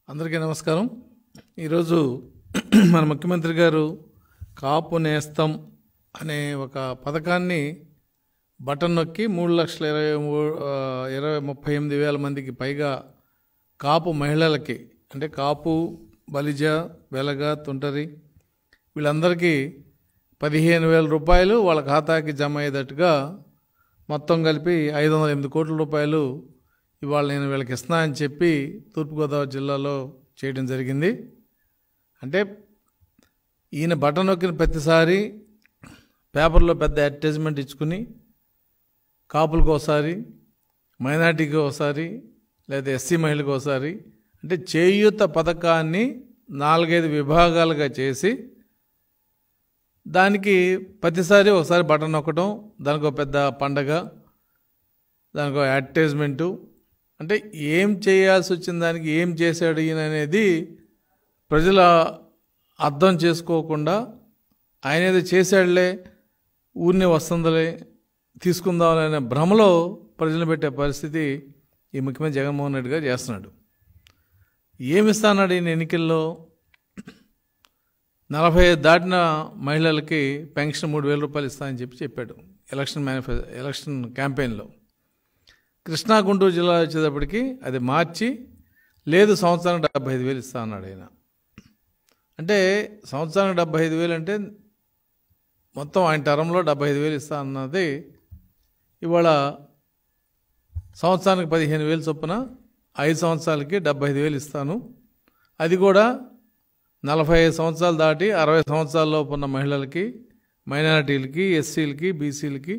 అందరికీ నమస్కారం ఈరోజు మన ముఖ్యమంత్రి గారు కాపు నేస్తం అనే ఒక పథకాన్ని బటన్ నొక్కి మూడు లక్షల ఇరవై మూడు ఆ, ఇరవై ముప్పై ఎనిమిది వేల మందికి పైగా కాపు మహిళలకి అంటే కాపు బలిజ వెలగ తుంటరి వీళ్ళందరికీ పదిహేను వేల రూపాయలు వాళ్ళ ఖాతాకి జమ అయ్యేటట్టుగా మొత్తం కలిపి ఐదు వందల ఎనిమిది కోట్ల రూపాయలు ఇవాళ నేను వీళ్ళకి ఇస్తున్నా అని చెప్పి తూర్పుగోదావరి జిల్లాలో చేయడం జరిగింది అంటే ఈయన బటన్ నొక్కిన ప్రతిసారి పేపర్లో పెద్ద అడ్వర్టైజ్మెంట్ ఇచ్చుకుని కాపులకు ఒకసారి మైనార్టీకి ఒకసారి లేదా ఎస్సీ మహిళలకు ఒకసారి అంటే చేయూత పథకాన్ని నాలుగైదు విభాగాలుగా చేసి దానికి ప్రతిసారి ఒకసారి బటన్ నొక్కడం దానికి ఒక పెద్ద పండగ దానికి ఒక అడ్వర్టైజ్మెంటు అంటే ఏం చేయాల్సి వచ్చిన దానికి ఏం చేశాడు ఈయన అనేది ప్రజల అర్థం చేసుకోకుండా ఆయన ఏదో చేశాడులే ఊరిని వస్తుందిలే తీసుకుందాం అనే భ్రమలో ప్రజలు పెట్టే పరిస్థితి ఈ ముఖ్యమంత్రి జగన్మోహన్ రెడ్డి గారు చేస్తున్నాడు ఏమిస్తాన్నాడు ఈయన ఎన్నికల్లో నలభై ఐదు దాటిన మహిళలకి పెన్షన్ మూడు వేల రూపాయలు ఇస్తానని చెప్పి చెప్పాడు ఎలక్షన్ మేనిఫె ఎలక్షన్ క్యాంపెయిన్లో కృష్ణా గుంటూరు జిల్లా వచ్చేటప్పటికి అది మార్చి లేదు సంవత్సరానికి డెబ్బై ఐదు వేలు ఇస్తా అన్నాడు ఆయన అంటే సంవత్సరానికి డెబ్బై ఐదు వేలు అంటే మొత్తం ఆయన టర్మ్లో డెబ్బై ఐదు వేలు ఇస్తా అన్నది ఇవాళ సంవత్సరానికి పదిహేను వేలు చొప్పున ఐదు సంవత్సరాలకి డెబ్బై ఐదు వేలు ఇస్తాను అది కూడా నలభై ఐదు సంవత్సరాలు దాటి అరవై సంవత్సరాలలోపు ఉన్న మహిళలకి మైనారిటీలకి ఎస్సీలకి బీసీలకి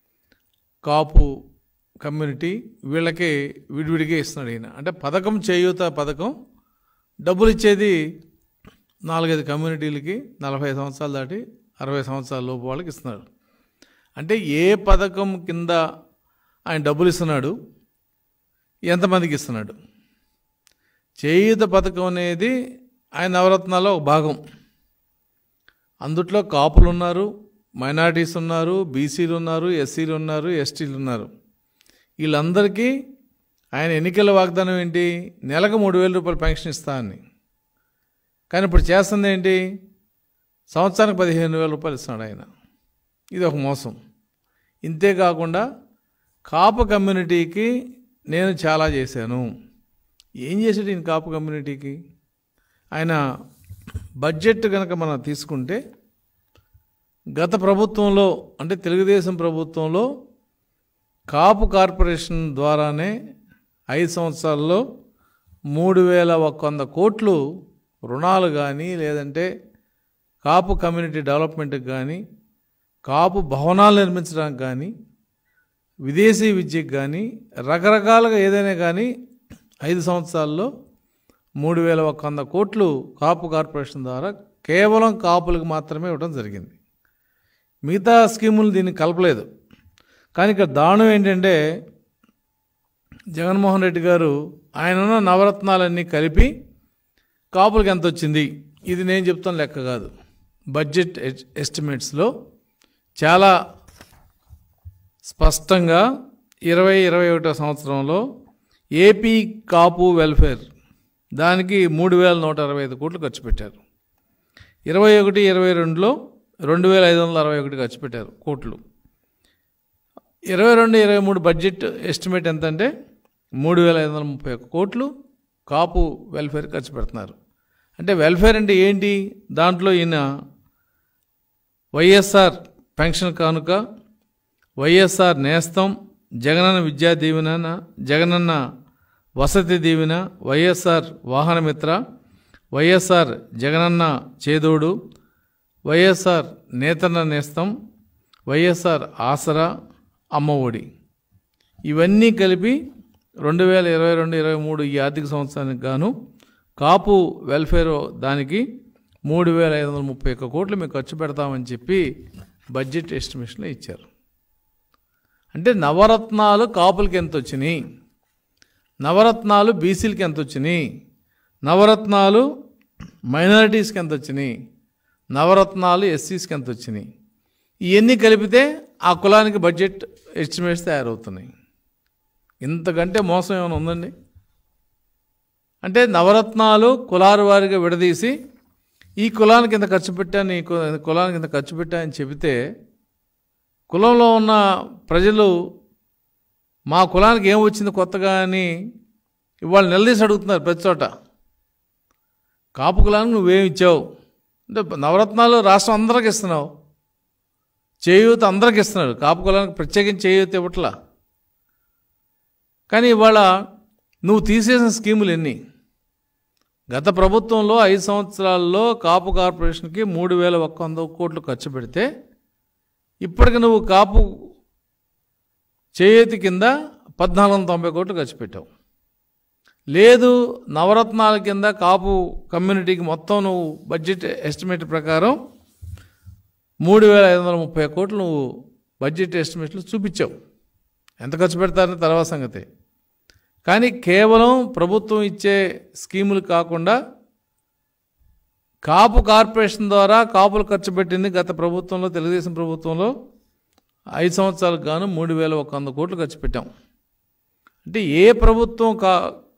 కాపు కమ్యూనిటీ వీళ్ళకి విడివిడిగా ఇస్తున్నాడు ఈయన అంటే పథకం చేయూత పథకం డబ్బులు ఇచ్చేది నాలుగైదు కమ్యూనిటీలకి నలభై సంవత్సరాలు దాటి అరవై సంవత్సరాల లోపు వాళ్ళకి ఇస్తున్నాడు అంటే ఏ పథకం కింద ఆయన డబ్బులు ఇస్తున్నాడు ఎంతమందికి ఇస్తున్నాడు చేయూత పథకం అనేది ఆయన నవరత్నాల్లో ఒక భాగం అందుట్లో కాపులు ఉన్నారు మైనారిటీస్ ఉన్నారు బీసీలు ఉన్నారు ఎస్సీలు ఉన్నారు ఎస్టీలు ఉన్నారు వీళ్ళందరికీ ఆయన ఎన్నికల వాగ్దానం ఏంటి నెలకు మూడు వేల రూపాయలు పెన్షన్ ఇస్తా అని కానీ ఇప్పుడు చేస్తుంది ఏంటి సంవత్సరానికి పదిహేను వేల రూపాయలు ఇస్తున్నాడు ఆయన ఇది ఒక మోసం ఇంతే కాకుండా కాపు కమ్యూనిటీకి నేను చాలా చేశాను ఏం చేశాడు ఈయన కాపు కమ్యూనిటీకి ఆయన బడ్జెట్ కనుక మనం తీసుకుంటే గత ప్రభుత్వంలో అంటే తెలుగుదేశం ప్రభుత్వంలో కాపు కార్పొరేషన్ ద్వారానే ఐదు సంవత్సరాల్లో మూడు వేల ఒక వంద కోట్లు రుణాలు కానీ లేదంటే కాపు కమ్యూనిటీ డెవలప్మెంట్కి కానీ కాపు భవనాలు నిర్మించడానికి కానీ విదేశీ విద్యకు కానీ రకరకాలుగా ఏదైనా కానీ ఐదు సంవత్సరాల్లో మూడు వేల ఒక వంద కోట్లు కాపు కార్పొరేషన్ ద్వారా కేవలం కాపులకు మాత్రమే ఇవ్వడం జరిగింది మిగతా స్కీములు దీన్ని కలపలేదు కానీ ఇక్కడ దారుణం ఏంటంటే జగన్మోహన్ రెడ్డి గారు ఆయన ఉన్న నవరత్నాలన్నీ కలిపి కాపులకు ఎంత వచ్చింది ఇది నేను చెప్తాను లెక్క కాదు బడ్జెట్ ఎస్- ఎస్టిమేట్స్లో చాలా స్పష్టంగా ఇరవై ఇరవై ఒకటో సంవత్సరంలో ఏపీ కాపు వెల్ఫేర్ దానికి మూడు వేల నూట అరవై ఐదు కోట్లు ఖర్చు పెట్టారు ఇరవై ఒకటి ఇరవై రెండులో రెండు వేల ఐదు వందల అరవై ఒకటి ఖర్చు పెట్టారు కోట్లు ఇరవై రెండు ఇరవై మూడు బడ్జెట్ ఎస్టిమేట్ ఎంత అంటే మూడు వేల ఐదు వందల ముప్పై ఒక్క కోట్లు కాపు వెల్ఫేర్ ఖర్చు పెడుతున్నారు అంటే వెల్ఫేర్ అంటే ఏంటి దాంట్లో ఈయన వైఎస్ఆర్ పెన్షన్ కానుక వైఎస్ఆర్ నేస్తం జగనన్న విద్యా దీవెన జగనన్న వసతి దీవెన వైఎస్ఆర్ వాహనమిత్ర వైఎస్ఆర్ జగనన్న చేదోడు వైఎస్ఆర్ నేతన్న నేస్తం వైఎస్ఆర్ ఆసరా అమ్మ ఒడి ఇవన్నీ కలిపి రెండు వేల ఇరవై రెండు ఇరవై మూడు ఈ ఆర్థిక సంవత్సరానికి గాను కాపు వెల్ఫేర్ దానికి మూడు వేల ఐదు వందల ముప్పై ఒక్క కోట్లు మేము ఖర్చు పెడతామని చెప్పి బడ్జెట్ ఎస్టిమేషన్లో ఇచ్చారు అంటే నవరత్నాలు కాపులకి ఎంత వచ్చినాయి నవరత్నాలు బీసీలకి ఎంత వచ్చినాయి నవరత్నాలు మైనారిటీస్కి ఎంత వచ్చినాయి నవరత్నాలు ఎస్సీస్కి ఎంత వచ్చినాయి ఇవన్నీ కలిపితే ఆ కులానికి బడ్జెట్ ఎస్టిమేట్స్ తయారవుతున్నాయి ఇంతకంటే మోసం ఏమైనా ఉందండి అంటే నవరత్నాలు కులాల వారిగా విడదీసి ఈ కులానికి ఇంత ఖర్చు పెట్టాను ఈ కు- కులానికి ఇంత ఖర్చు పెట్టాను చెబితే కులంలో ఉన్న ప్రజలు మా కులానికి ఏం వచ్చింది కొత్తగా అని ఇవాళ నిలదీసి అడుగుతున్నారు ప్రతి చోట కాపు కులానికి నువ్వేం ఇచ్చావు అంటే నవరత్నాలు రాష్ట్రం అందరికి ఇస్తున్నావు చేయూత అందరికి ఇస్తున్నాడు కాపు కులానికి ప్రత్యేకించి చేయూత ఇవ్వట్లా కానీ ఇవాళ నువ్వు తీసేసిన స్కీములు ఎన్ని గత ప్రభుత్వంలో ఐదు సంవత్సరాల్లో కాపు కార్పొరేషన్కి మూడు వేల ఒక్క వంద కోట్లు ఖర్చు పెడితే ఇప్పటికి నువ్వు కాపు చేతి కింద పద్నాలుగు వందల తొంభై కోట్లు ఖర్చు పెట్టావు లేదు నవరత్నాల కింద కాపు కమ్యూనిటీకి మొత్తం నువ్వు బడ్జెట్ ఎస్టిమేట్ ప్రకారం మూడు వేల ఐదు వందల ముప్పై కోట్లు నువ్వు బడ్జెట్ ఎస్టిమేట్లు చూపించావు ఎంత ఖర్చు పెడతారని తర్వాత సంగతి కానీ కేవలం ప్రభుత్వం ఇచ్చే స్కీములు కాకుండా కాపు కార్పొరేషన్ ద్వారా కాపులు ఖర్చు పెట్టింది గత ప్రభుత్వంలో తెలుగుదేశం ప్రభుత్వంలో ఐదు సంవత్సరాలకు గాను మూడు వేల ఒక వంద కోట్లు ఖర్చు పెట్టాం అంటే ఏ ప్రభుత్వం కా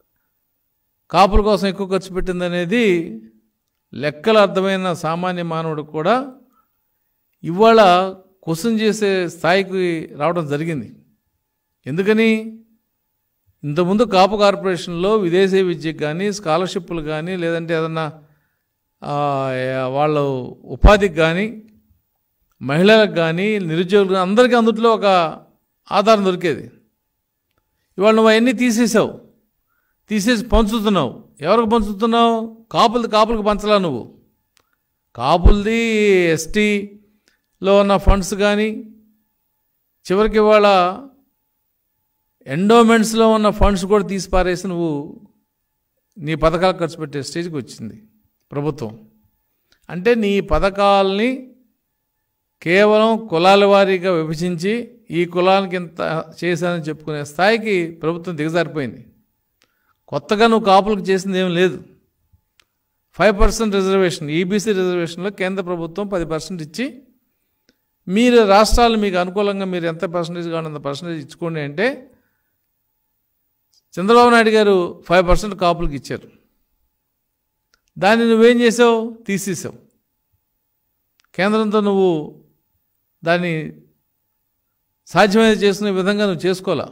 కాపుల కోసం ఎక్కువ ఖర్చు పెట్టింది అనేది లెక్కలు అర్థమైన సామాన్య మానవుడు కూడా ఇవాళ క్వశ్చన్ చేసే స్థాయికి రావడం జరిగింది ఎందుకని ఇంతకుముందు కాపు కార్పొరేషన్లో విదేశీ విద్యకు కానీ స్కాలర్షిప్లు కానీ లేదంటే ఏదన్నా ఆ, వాళ్ళ ఉపాధికి కానీ మహిళలకు కానీ నిరుద్యోగులకు కానీ అందరికీ అందుట్లో ఒక ఆధారం దొరికేది ఇవాళ నువ్వు అవన్నీ తీసేసావు తీసేసి పంచుతున్నావు ఎవరికి పంచుతున్నావు కాపులది కాపులకు పంచలా నువ్వు కాపులది ఎస్టీలో ఉన్న ఫండ్స్ కానీ చివరికి ఇవాళ ఎండోమెంట్స్లో ఉన్న ఫండ్స్ కూడా తీసి పారేసి నువ్వు నీ పథకాలు ఖర్చు పెట్టే స్టేజ్కి వచ్చింది ప్రభుత్వం అంటే నీ పథకాలని కేవలం కులాల వారీగా విభజించి ఈ కులానికి ఇంత చేశానని చెప్పుకునే స్థాయికి ప్రభుత్వం దిగజారిపోయింది కొత్తగా నువ్వు కాపులకు చేసింది ఏం లేదు ఫైవ్ పర్సెంట్ రిజర్వేషన్ ఈబీసీ రిజర్వేషన్లో కేంద్ర ప్రభుత్వం పది పర్సెంట్ ఇచ్చి మీరు రాష్ట్రాలు మీకు అనుకూలంగా మీరు ఎంత పర్సంటేజ్ కావాలి అంత పర్సంటేజ్ ఇచ్చుకోండి అంటే చంద్రబాబు నాయుడు గారు ఫైవ్ పర్సెంట్ కాపులకు ఇచ్చారు దాన్ని నువ్వేం చేసావు తీసేసావు కేంద్రంతో నువ్వు దాన్ని సాధ్యమైనది చేసుకునే విధంగా నువ్వు చేసుకోవాలా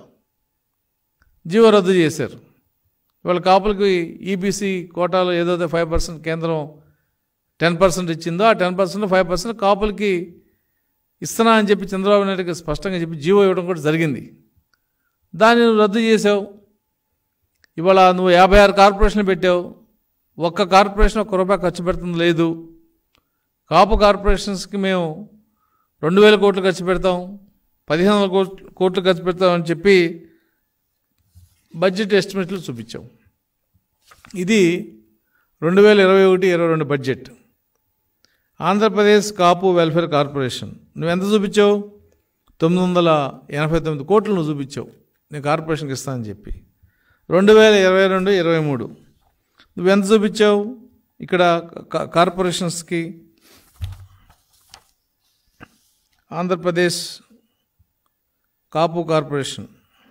జీవో రద్దు చేశారు ఇవాళ కాపులకి ఈబీసీ కోటాలో ఏదైతే ఫైవ్ పర్సెంట్ కేంద్రం టెన్ పర్సెంట్ ఇచ్చిందో ఆ టెన్ పర్సెంట్ ఫైవ్ పర్సెంట్ కాపులకి ఇస్తున్నా అని చెప్పి చంద్రబాబు నాయుడుకి స్పష్టంగా చెప్పి జీవో ఇవ్వడం కూడా జరిగింది దాన్ని నువ్వు రద్దు చేసావు ఇవాళ నువ్వు యాభై ఆరు కార్పొరేషన్లు పెట్టావు ఒక్క కార్పొరేషన్ ఒక్క రూపాయి ఖర్చు పెడుతుంది లేదు కాపు కార్పొరేషన్స్కి మేము రెండు వేల కోట్లు ఖర్చు పెడతాం పదిహేను వందల కోట్లు కోట్లు ఖర్చు పెడతాం అని చెప్పి బడ్జెట్ ఎస్టిమేట్లు చూపించాం ఇది రెండు వేల ఇరవై ఒకటి ఇరవై రెండు budget Andhra Pradesh Kapu welfare corporation నువ్వు ఎంత చూపించావు తొమ్మిది వందల ఎనభై తొమ్మిది కోట్లు నువ్వు చూపించావు నేను కార్పొరేషన్కి ఇస్తానని చెప్పి రెండు వేల ఇరవై రెండు ఇరవై మూడు నువ్వు ఎంత చూపించావు ఇక్కడ కా- కార్పొరేషన్స్కి ఆంధ్రప్రదేశ్ కాపు కార్పొరేషన్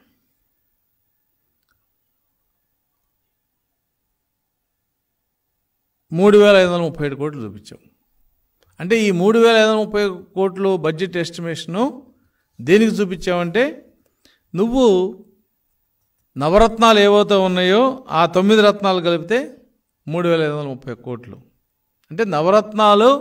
మూడు వేల ఐదు వందల ముప్పై ఏడు కోట్లు చూపించావు అంటే ఈ మూడు వేల ఐదు వందల ముప్పై కోట్లు బడ్జెట్ ఎస్టిమేషను దేనికి చూపించావంటే నువ్వు నవరత్నాలు ఏవైతే ఉన్నాయో ఆ తొమ్మిది రత్నాలు కలిపితే మూడు వేల ఐదు వందల ముప్పై కోట్లు అంటే నవరత్నాలు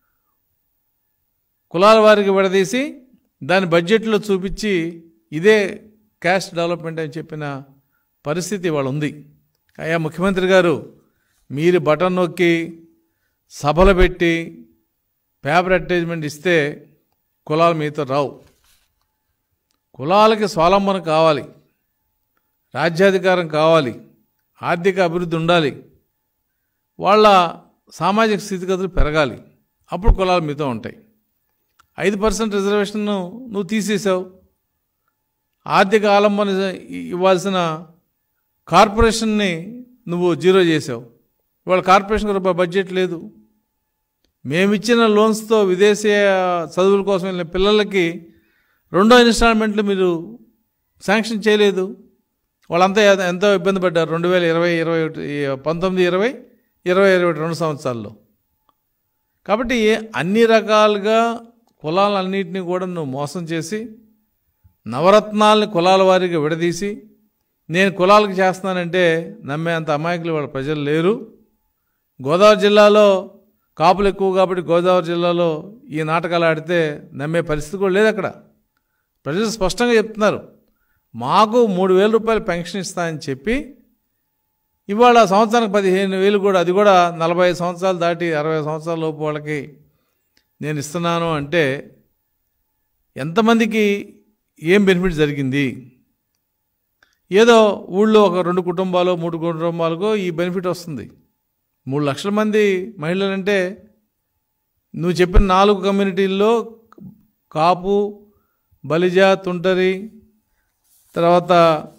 కులాల వారికి విడదీసి దాని బడ్జెట్లో చూపించి ఇదే క్యాస్ట్ డెవలప్మెంట్ అని చెప్పిన పరిస్థితి ఇవాళ ఉంది అయ్యా ముఖ్యమంత్రి గారు మీరు బటన్ నొక్కి సభలు పెట్టి పేపర్ అడ్వర్టైజ్మెంట్ ఇస్తే కులాలు మీతో రావు కులాలకి స్వాలంబన కావాలి రాజ్యాధికారం కావాలి ఆర్థిక అభివృద్ధి ఉండాలి వాళ్ళ సామాజిక స్థితిగతులు పెరగాలి అప్పుడు కులాలు మీతో ఉంటాయి ఐదు పర్సెంట్ రిజర్వేషన్ నువ్వు తీసేసావు ఆర్థిక ఆలంబన ఇవ్వాల్సిన కార్పొరేషన్ని నువ్వు జీరో చేసావు ఇవాళ కార్పొరేషన్ రూపాయి బడ్జెట్ లేదు మేమిచ్చిన లోన్స్తో విదేశీ చదువుల కోసం వెళ్ళిన పిల్లలకి రెండో ఇన్స్టాల్మెంట్లు మీరు శాంక్షన్ చేయలేదు వాళ్ళంతా ఎ- ఎంతో ఇబ్బంది పడ్డారు రెండు వేల ఇరవై ఇరవై ఒకటి ఈ పంతొమ్మిది ఇరవై ఇరవై ఇరవై ఒకటి రెండు సంవత్సరాల్లో కాబట్టి అన్ని రకాలుగా కులాలన్నింటినీ కూడా నువ్వు మోసం చేసి నవరత్నాలని కులాల వారీగా విడదీసి నేను కులాలకు చేస్తున్నానంటే నమ్మే అంత అమాయకులు వాళ్ళ ప్రజలు లేరు గోదావరి జిల్లాలో కాపులు ఎక్కువ కాబట్టి గోదావరి జిల్లాలో ఈ నాటకాలు ఆడితే నమ్మే పరిస్థితి కూడా లేదు అక్కడ ప్రజలు స్పష్టంగా చెప్తున్నారు మాకు మూడు వేల రూపాయలు పెన్షన్ ఇస్తా అని చెప్పి ఇవాళ సంవత్సరానికి పదిహేను వేలు కూడా అది కూడా నలభై ఐదు సంవత్సరాలు దాటి అరవై సంవత్సరాల లోపు వాళ్ళకి నేను ఇస్తున్నాను అంటే ఎంతమందికి ఏం బెనిఫిట్ జరిగింది ఏదో ఊళ్ళో ఒక రెండు కుటుంబాలు మూడు కుటుంబాలకు ఈ బెనిఫిట్ వస్తుంది మూడు లక్షల మంది మహిళలంటే నువ్వు చెప్పిన నాలుగు కమ్యూనిటీల్లో కాపు బలిజ తుంటరి తర్వాత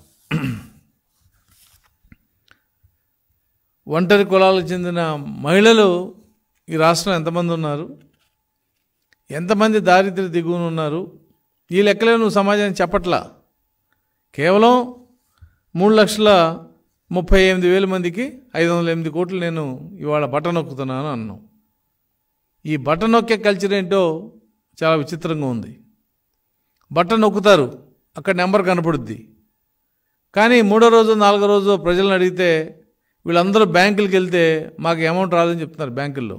ఒంటరి కులాలకు చెందిన మహిళలు ఈ రాష్ట్రం ఎంతమంది ఉన్నారు ఎంతమంది దారిద్ర్య దిగువన ఉన్నారు ఈ లెక్కలే నువ్వు సమాజానికి చెప్పట్లా కేవలం మూడు లక్షల ముప్పై ఎనిమిది వేల మందికి ఐదు వందల ఎనిమిది కోట్లు నేను ఇవాళ బటన్ నొక్కుతున్నాను అన్నాం ఈ బటన్ నొక్కే కల్చర్ ఏంటో చాలా విచిత్రంగా ఉంది బటన్ నొక్కుతారు అక్కడ నెంబర్ కనపడుద్ది కానీ మూడో రోజు నాలుగో రోజు ప్రజలను అడిగితే వీళ్ళందరూ బ్యాంకులకు వెళ్తే మాకు అమౌంట్ రాదని చెప్తున్నారు బ్యాంకుల్లో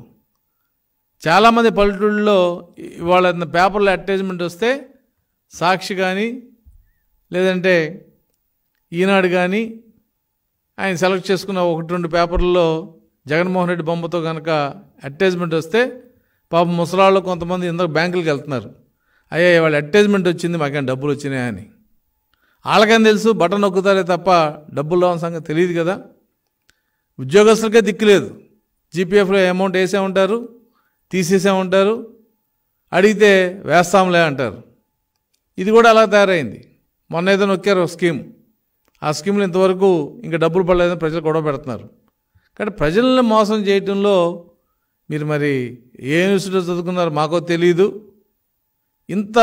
చాలామంది పల్లెటూళ్ళలో ఇవాళ పేపర్లో అడ్వర్టైజ్మెంట్ వస్తే సాక్షి కానీ లేదంటే ఈనాడు కానీ ఆయన సెలెక్ట్ చేసుకున్న ఒకటి రెండు పేపర్లలో జగన్మోహన్ రెడ్డి బొమ్మతో కనుక అడ్వర్టైజ్మెంట్ వస్తే పాపం ముసలాళ్ళు కొంతమంది ఇందరూ బ్యాంకులకు వెళ్తున్నారు అయ్యా ఇవాళ అడ్వర్టైజ్మెంట్ వచ్చింది మాకేం డబ్బులు వచ్చినాయని వాళ్ళకేం తెలుసు బటన్ నొక్కుతారే తప్ప డబ్బులు రావని సంగతి తెలియదు కదా ఉద్యోగస్తులకే దిక్కులేదు జీపీఎఫ్లో అమౌంట్ వేసే ఉంటారు తీసేసే ఉంటారు అడిగితే వేస్తాంలే అంటారు ఇది కూడా అలా తయారైంది మొన్న ఏదో నొక్కారు ఒక స్కీమ్ ఆ స్కీమ్లో ఇంతవరకు ఇంకా డబ్బులు పడలేదని ప్రజలు గొడవ పెడుతున్నారు కానీ ప్రజలను మోసం చేయటంలో మీరు మరి ఏ యూనివర్సిటీలో చదువుకున్నారో మాకో తెలియదు ఇంత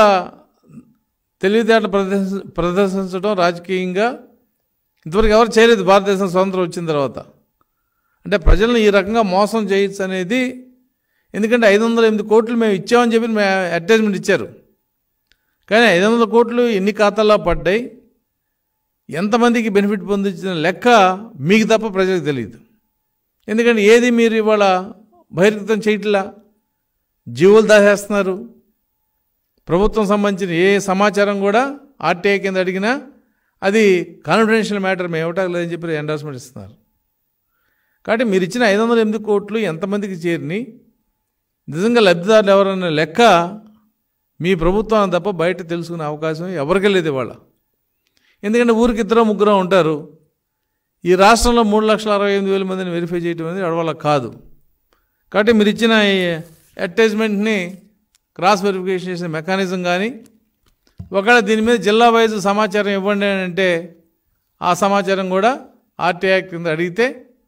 తెలివితేటలు ప్రదర్శ ప్రదర్శించడం రాజకీయంగా ఇంతవరకు ఎవరు చేయలేదు భారతదేశం స్వతంత్రం వచ్చిన తర్వాత అంటే ప్రజలను ఈ రకంగా మోసం చేయొచ్చు అనేది ఎందుకంటే ఐదు వందల ఎనిమిది కోట్లు మేము ఇచ్చామని చెప్పి మేము అడ్వర్టైజ్మెంట్ ఇచ్చారు కానీ ఐదు వందల కోట్లు ఎన్ని ఖాతాల్లో పడ్డాయి ఎంతమందికి బెనిఫిట్ పొందించిన లెక్క మీకు తప్ప ప్రజలకు తెలియదు ఎందుకంటే ఏది మీరు ఇవాళ బహిర్గతం చేయట్లా జీవులు దాచేస్తున్నారు ప్రభుత్వం సంబంధించిన ఏ సమాచారం కూడా ఆర్టీఐ కింద అడిగినా అది కాన్ఫిడెన్షియల్ మ్యాటర్ మేము ఇవ్వటాలేదని చెప్పి ఎండార్స్మెంట్ ఇస్తున్నారు కాబట్టి మీరు ఇచ్చిన ఐదు వందల ఎనిమిది కోట్లు ఎంతమందికి చేరిని నిజంగా లబ్ధిదారులు ఎవరన్న లెక్క మీ ప్రభుత్వం తప్ప బయట తెలుసుకునే అవకాశం ఎవరికి లేదు ఇవాళ ఎందుకంటే ఊరికి ఇద్దరు ముగ్గురు ఉంటారు ఈ రాష్ట్రంలో మూడు లక్షల అరవై ఎనిమిది వేల మందిని వెరిఫై చేయడం అనేది అడవాళ్ళ కాదు కాబట్టి మీరు ఇచ్చిన ఈ అడ్వర్టైజ్మెంట్ని క్రాస్ వెరిఫికేషన్ చేసే మెకానిజం కానీ ఒకవేళ దీని మీద జిల్లా వైజ్ సమాచారం ఇవ్వండి అని అంటే ఆ సమాచారం కూడా ఆర్టీఐ కింద అడిగితే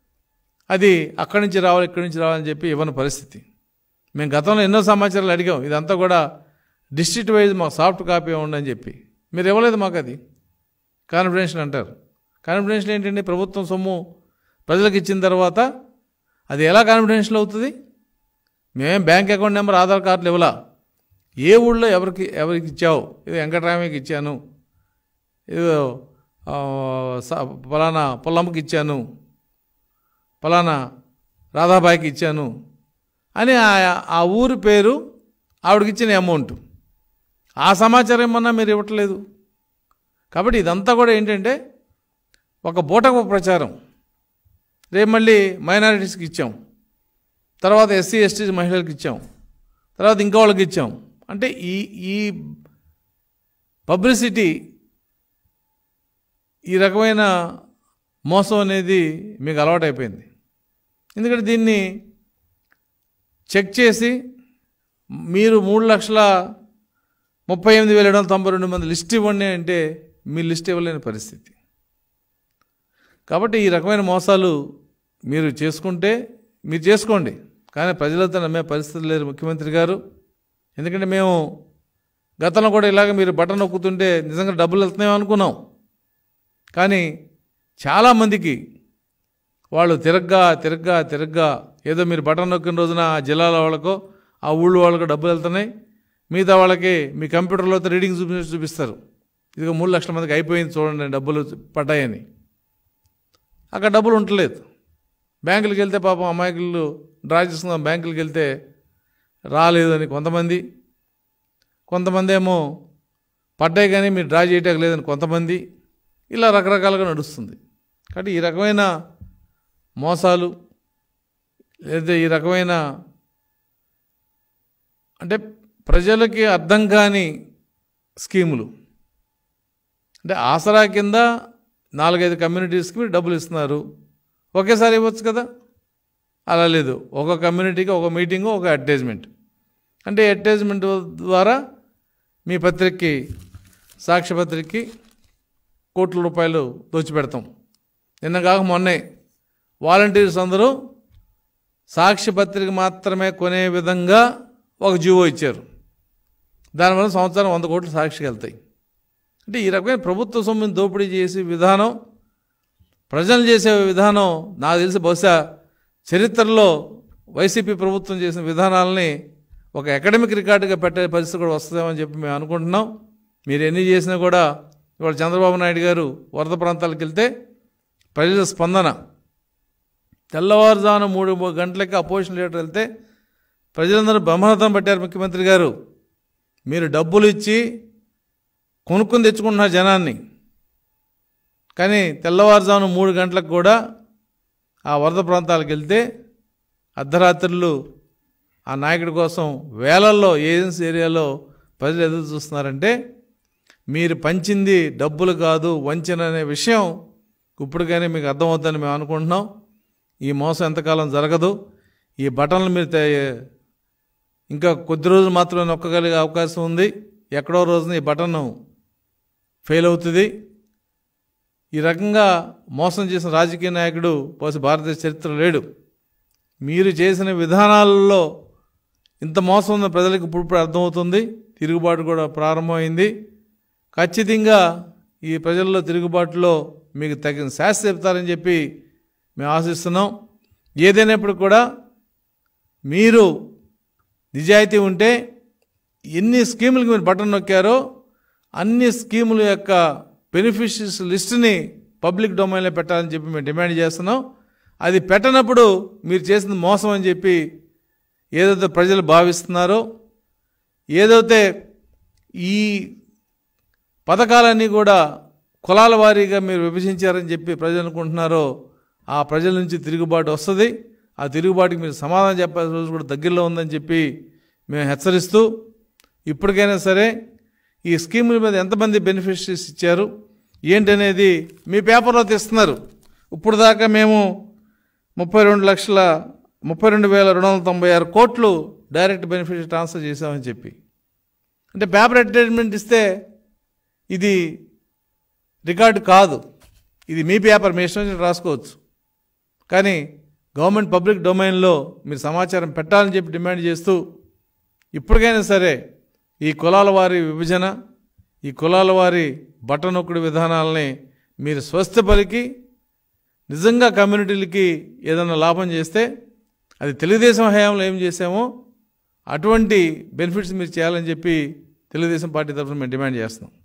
అది అక్కడి నుంచి రావాలి ఇక్కడి నుంచి రావాలని చెప్పి ఇవ్వని పరిస్థితి మేము గతంలో ఎన్నో సమాచారాలు అడిగాం ఇదంతా కూడా డిస్ట్రిక్ట్ వైజ్ మాకు సాఫ్ట్ కాపీ ఇవ్వండి అని చెప్పి మీరు ఇవ్వలేదు మాకు అది కాన్ఫిడెన్షియల్ అంటారు కాన్ఫిడెన్షియల్ ఏంటండి ప్రభుత్వం సొమ్ము ప్రజలకు ఇచ్చిన తర్వాత అది ఎలా కాన్ఫిడెన్షియల్ అవుతుంది మేమేం బ్యాంక్ అకౌంట్ నెంబర్ ఆధార్ కార్డులు ఇవ్వలా ఏ ఊళ్ళో ఎవరికి ఎవరికి ఇచ్చావు ఇది వెంకటరామయ్యకి ఇచ్చాను ఇది ఆ, స- ఫలానా పొల్లమ్మకి ఇచ్చాను ఫలానా రాధాబాయికి ఇచ్చాను అని ఆ- ఆ ఊరి పేరు ఆవిడకి ఇచ్చిన అమౌంట్ ఆ సమాచారం ఏమన్నా మీరు ఇవ్వట్లేదు కాబట్టి ఇదంతా కూడా ఏంటంటే ఒక బూటకు ప్రచారం రేపు మళ్ళీ మైనారిటీస్కి ఇచ్చాం తర్వాత ఎస్సీ ఎస్టీ మహిళలకు ఇచ్చాం తర్వాత ఇంకా వాళ్ళకి ఇచ్చాం అంటే ఈ ఈ పబ్లిసిటీ ఈ రకమైన మోసం అనేది మీకు అలవాటైపోయింది ఎందుకంటే దీన్ని చెక్ చేసి మీరు మూడు లక్షల ముప్పై ఎనిమిది వేల ఏడు వందల తొంభై రెండు మంది లిస్ట్ ఇవ్వండి అంటే మీ లిస్ట్ ఇవ్వలేని పరిస్థితి కాబట్టి ఈ రకమైన మోసాలు మీరు చేసుకుంటే మీరు చేసుకోండి కానీ ప్రజలతో నమ్మే పరిస్థితి లేదు ముఖ్యమంత్రి గారు ఎందుకంటే మేము గతంలో కూడా ఇలాగ మీరు బటన్ నొక్కుతుంటే నిజంగా డబ్బులు వెళ్తున్నాయో అనుకున్నాం కానీ చాలామందికి వాళ్ళు తిరగ్గా తిరగ్గా తిరగ్గా ఏదో మీరు బటన్ నొక్కిన రోజున ఆ జిల్లాల వాళ్ళకో ఆ ఊళ్ళో వాళ్ళకో డబ్బులు వెళ్తున్నాయి మిగతా వాళ్ళకి మీ కంప్యూటర్లో అయితే రీడింగ్ చూపి చూపిస్తారు ఇదిగో మూడు లక్షల మందికి అయిపోయింది చూడండి డబ్బులు పడ్డాయని అక్కడ డబ్బులు ఉండలేదు బ్యాంకులకు వెళ్తే పాపం అమాయకులు డ్రా చేసుకుందాం బ్యాంకులకు వెళ్తే రాలేదని కొంతమంది కొంతమంది ఏమో పడ్డాయి కానీ మీరు డ్రా చేయటం లేదని కొంతమంది ఇలా రకరకాలుగా నడుస్తుంది కాబట్టి ఈ రకమైన మోసాలు లేదా ఈ రకమైన అంటే ప్రజలకి అర్థం కాని స్కీములు అంటే ఆసరా కింద నాలుగైదు కమ్యూనిటీస్కి మీరు డబ్బులు ఇస్తున్నారు ఒకేసారి ఇవ్వచ్చు కదా అలా లేదు ఒక కమ్యూనిటీకి ఒక మీటింగు ఒక అడ్వర్టైజ్మెంట్ అంటే అడ్వర్టైజ్మెంట్ ద్వారా మీ పత్రికకి సాక్ష్య పత్రికకి కోట్ల రూపాయలు దోచిపెడతాం నిన్న కాక మొన్నే వాలంటీర్స్ అందరూ సాక్ష్య పత్రిక మాత్రమే కొనే విధంగా ఒక జీవో ఇచ్చారు దానివల్ల సంవత్సరం వంద కోట్లు సాక్షికి వెళ్తాయి అంటే ఈ రకమైన ప్రభుత్వ సొమ్ముని దోపిడీ చేసే విధానం ప్రజలు చేసే విధానం నాకు తెలిసి బహుశా చరిత్రలో వైసీపీ ప్రభుత్వం చేసిన విధానాలని ఒక అకాడమిక్ రికార్డుగా పెట్టే పరిస్థితి కూడా వస్తుందేమని చెప్పి మేము అనుకుంటున్నాం మీరు ఎన్ని చేసినా కూడా ఇవాళ చంద్రబాబు నాయుడు గారు వరద ప్రాంతాలకు వెళ్తే ప్రజల స్పందన తెల్లవారుజామున మూడు మూడు గంటలకి అపోజిషన్ లీడర్ వెళ్తే ప్రజలందరూ బ్రహ్మరథం పట్టారు ముఖ్యమంత్రి గారు మీరు డబ్బులు ఇచ్చి కొనుక్కొని తెచ్చుకుంటున్నారు జనాన్ని కానీ తెల్లవారుజామున మూడు గంటలకు కూడా ఆ వరద ప్రాంతాలకు వెళ్తే అర్ధరాత్రులు ఆ నాయకుడి కోసం వేలల్లో ఏజెన్సీ ఏరియాలో ప్రజలు ఎదురు చూస్తున్నారంటే మీరు పంచింది డబ్బులు కాదు వంచన అనే విషయం ఇప్పటికైనా మీకు అర్థమవుతుందని మేము అనుకుంటున్నాం ఈ మోసం ఎంతకాలం జరగదు ఈ బటన్లు మీరు తే- ఇంకా కొద్ది రోజులు మాత్రమే నొక్కగలిగే అవకాశం ఉంది ఎక్కడో రోజున ఈ బటన్ ఫెయిల్ అవుతుంది ఈ రకంగా మోసం చేసిన రాజకీయ నాయకుడు బహుశా భారతదేశ చరిత్ర లేడు మీరు చేసిన విధానాలలో ఇంత మోసం ఉన్న ప్రజలకు ఇప్పుడు ఇప్పుడు అర్థమవుతుంది తిరుగుబాటు కూడా ప్రారంభమైంది ఖచ్చితంగా ఈ ప్రజల్లో తిరుగుబాటులో మీకు తగిన శాస్త్ర చెప్తారని చెప్పి మేము ఆశిస్తున్నాం ఏదైనప్పుడు కూడా మీరు నిజాయితీ ఉంటే ఎన్ని స్కీములకు మీరు బటన్ నొక్కారో అన్ని స్కీముల యొక్క బెనిఫిషరీస్ లిస్టుని పబ్లిక్ డొమైన్లో పెట్టాలని చెప్పి మేము డిమాండ్ చేస్తున్నాం అది పెట్టనప్పుడు మీరు చేసింది మోసం అని చెప్పి ఏదైతే ప్రజలు భావిస్తున్నారో ఏదైతే ఈ పథకాలన్నీ కూడా కులాల వారీగా మీరు విభజించారని చెప్పి ప్రజలు అనుకుంటున్నారో ఆ ప్రజల నుంచి తిరుగుబాటు వస్తుంది ఆ తిరుగుబాటుకి మీరు సమాధానం చెప్పాల్సిన రోజు కూడా దగ్గరలో ఉందని చెప్పి మేము హెచ్చరిస్తూ ఇప్పటికైనా సరే ఈ స్కీముల మీద ఎంతమంది బెనిఫిషరీస్ ఇచ్చారు ఏంటనేది మీ పేపర్లో తీస్తున్నారు ఇప్పుడు దాకా మేము ముప్పై రెండు లక్షల ముప్పై రెండు వేల రెండు వందల తొంభై ఆరు కోట్లు డైరెక్ట్ బెనిఫిట్ ట్రాన్స్ఫర్ చేశామని చెప్పి అంటే పేపర్ అడ్వర్టైజ్మెంట్ ఇస్తే ఇది రికార్డు కాదు ఇది మీ పేపర్ మీ ఇష్టం వచ్చినట్టు రాసుకోవచ్చు కానీ గవర్నమెంట్ పబ్లిక్ డొమైన్లో మీరు సమాచారం పెట్టాలని చెప్పి డిమాండ్ చేస్తూ ఇప్పటికైనా సరే ఈ కులాల వారి విభజన ఈ కులాల వారి బట్టనొక్కుడు విధానాలని మీరు స్వస్థ పలికి నిజంగా కమ్యూనిటీలకి ఏదైనా లాభం చేస్తే అది తెలుగుదేశం హయాంలో ఏం చేసామో అటువంటి బెనిఫిట్స్ మీరు చేయాలని చెప్పి తెలుగుదేశం పార్టీ తరఫున మేము డిమాండ్ చేస్తున్నాం